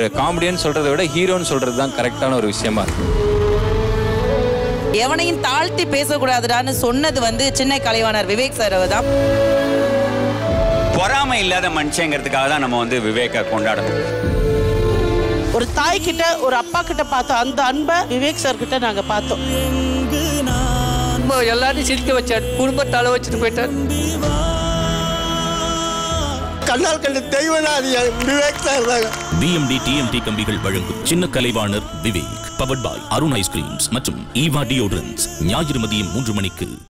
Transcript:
ஒரு காமெடியன் சொல்றதை விட ஹீரோன்னு சொல்றது தான் கரெக்டான ஒரு விஷயமா இருக்கு எவனையும் தாழ்த்தி பேசக்கூடாதுடான்னு சொன்னது வந்து சின்ன கலைவாணர் விவேக் சார் தான் பொறாமை இல்லாத மனுஷங்கிறதுக்காக தான் நம்ம வந்து விவேக்கை கொண்டாடணும் ஒரு தாய் கிட்ட ஒரு அப்பா கிட்ட பார்த்தோம் அந்த அன்பை விவேக் சார் கிட்ட நாங்க பார்த்தோம் எல்லாரையும் சிரிக்க வச்சார் குடும்பத்தால வச்சுட்டு போயிட்டார் கண்ணால் கண்டு தெய்வனாதி விவேக் சார் தாங்க பிஎம்டி டிஎம்டி கம்பிகள் வழங்கும் சின்ன Kalaivanar Vivek powered by Arun ice creams மற்றும் ஈவா டியோட்ரன்ஸ் ஞாயிறு மதியம் மூன்று மணிக்கு